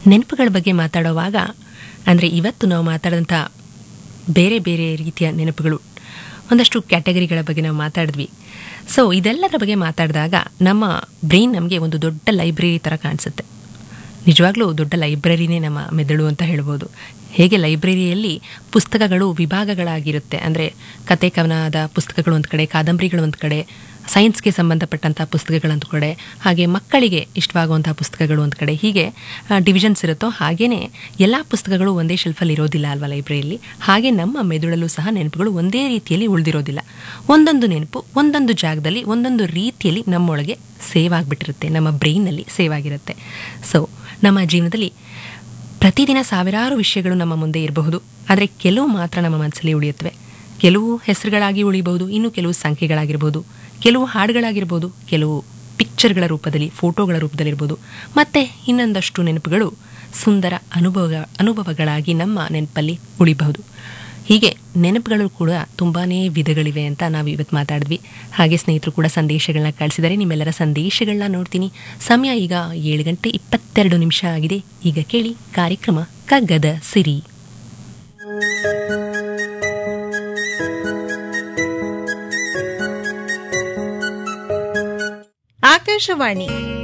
ನೆನಪುಗಳ ಬಗ್ಗೆ ಮಾತಾಡುವಾಗ ಅಂದರೆ ಇವತ್ತು ನಾವು ಮಾತಾಡಿದಂಥ ಬೇರೆ ಬೇರೆ ರೀತಿಯ ನೆನಪುಗಳು ಒಂದಷ್ಟು ಕ್ಯಾಟಗರಿಗಳ ಬಗ್ಗೆ ನಾವು ಮಾತಾಡಿದ್ವಿ ಸೊ ಇದೆಲ್ಲದರ ಬಗ್ಗೆ ಮಾತಾಡಿದಾಗ ನಮ್ಮ ಬ್ರೈನ್ ನಮಗೆ ಒಂದು ದೊಡ್ಡ ಲೈಬ್ರರಿ ಥರ ಕಾಣಿಸುತ್ತೆ ನಿಜವಾಗ್ಲೂ ದೊಡ್ಡ ಲೈಬ್ರರಿನೇ ನಮ್ಮ ಮೆದುಳು ಅಂತ ಹೇಳ್ಬೋದು ಹೇಗೆ ಲೈಬ್ರರಿಯಲ್ಲಿ ಪುಸ್ತಕಗಳು ವಿಭಾಗಗಳಾಗಿರುತ್ತೆ ಅಂದರೆ ಕತೆ ಕವನದ ಪುಸ್ತಕಗಳು ಒಂದು ಕಡೆ ಕಾದಂಬರಿಗಳು ಒಂದು ಕಡೆ ಸೈನ್ಸ್ಗೆ ಸಂಬಂಧಪಟ್ಟಂಥ ಪುಸ್ತಕಗಳೊಂದು ಕಡೆ ಹಾಗೆ ಮಕ್ಕಳಿಗೆ ಇಷ್ಟವಾಗುವಂಥ ಪುಸ್ತಕಗಳು ಒಂದು ಕಡೆ ಹೀಗೆ ಡಿವಿಷನ್ಸ್ ಇರುತ್ತೋ ಹಾಗೆಯೇ ಎಲ್ಲ ಪುಸ್ತಕಗಳು ಒಂದೇ ಶೆಲ್ಫಲ್ಲಿ ಇರೋದಿಲ್ಲ ಅಲ್ವಾ ಲೈಬ್ರರಿಯಲ್ಲಿ ಹಾಗೆ ನಮ್ಮ ಮೆದುಳಲ್ಲೂ ಸಹ ನೆನಪುಗಳು ಒಂದೇ ರೀತಿಯಲ್ಲಿ ಉಳಿದಿರೋದಿಲ್ಲ ಒಂದೊಂದು ನೆನಪು ಒಂದೊಂದು ಜಾಗದಲ್ಲಿ ಒಂದೊಂದು ರೀತಿಯಲ್ಲಿ ನಮ್ಮೊಳಗೆ ಸೇವ್ ಆಗಿಬಿಟ್ಟಿರುತ್ತೆ ನಮ್ಮ ಬ್ರೈನಲ್ಲಿ ಸೇವ್ ಆಗಿರುತ್ತೆ ಸೊ ನಮ್ಮ ಜೀವನದಲ್ಲಿ ಪ್ರತಿದಿನ ಸಾವಿರಾರು ವಿಷಯಗಳು ನಮ್ಮ ಮುಂದೆ ಇರಬಹುದು ಆದರೆ ಕೆಲವು ಮಾತ್ರ ನಮ್ಮ ಮನಸ್ಸಲ್ಲಿ ಉಳಿಯುತ್ತವೆ ಕೆಲವು ಹೆಸರುಗಳಾಗಿ ಉಳಿಬಹುದು ಇನ್ನು ಕೆಲವು ಸಂಖ್ಯೆಗಳಾಗಿರ್ಬೋದು ಕೆಲವು ಹಾಡುಗಳಾಗಿರ್ಬೋದು ಕೆಲವು ಪಿಕ್ಚರ್ಗಳ ರೂಪದಲ್ಲಿ ಫೋಟೋಗಳ ರೂಪದಲ್ಲಿರ್ಬೋದು ಮತ್ತು ಇನ್ನೊಂದಷ್ಟು ನೆನಪುಗಳು ಸುಂದರ ಅನುಭವ ಅನುಭವಗಳಾಗಿ ನಮ್ಮ ನೆನಪಲ್ಲಿ ಉಳಿಬಹುದು ಹೀಗೆ ನೆನಪುಗಳು ಕೂಡ ತುಂಬಾ ವಿಧಗಳಿವೆ ಅಂತ ನಾವು ಇವತ್ತು ಮಾತಾಡಿದ್ವಿ ಹಾಗೆ ಸ್ನೇಹಿತರು ಕೂಡ ಸಂದೇಶಗಳನ್ನ ಕಳಿಸಿದರೆ ನಿಮ್ಮೆಲ್ಲರ ಸಂದೇಶಗಳನ್ನ ನೋಡ್ತೀನಿ ಸಮಯ ಈಗ ಏಳು ಗಂಟೆ ಇಪ್ಪತ್ತೆರಡು ನಿಮಿಷ ಆಗಿದೆ ಈಗ ಕೇಳಿ ಕಾರ್ಯಕ್ರಮ ಕಗ್ಗದ ಸಿರಿ ಆಕಾಶವಾಣಿ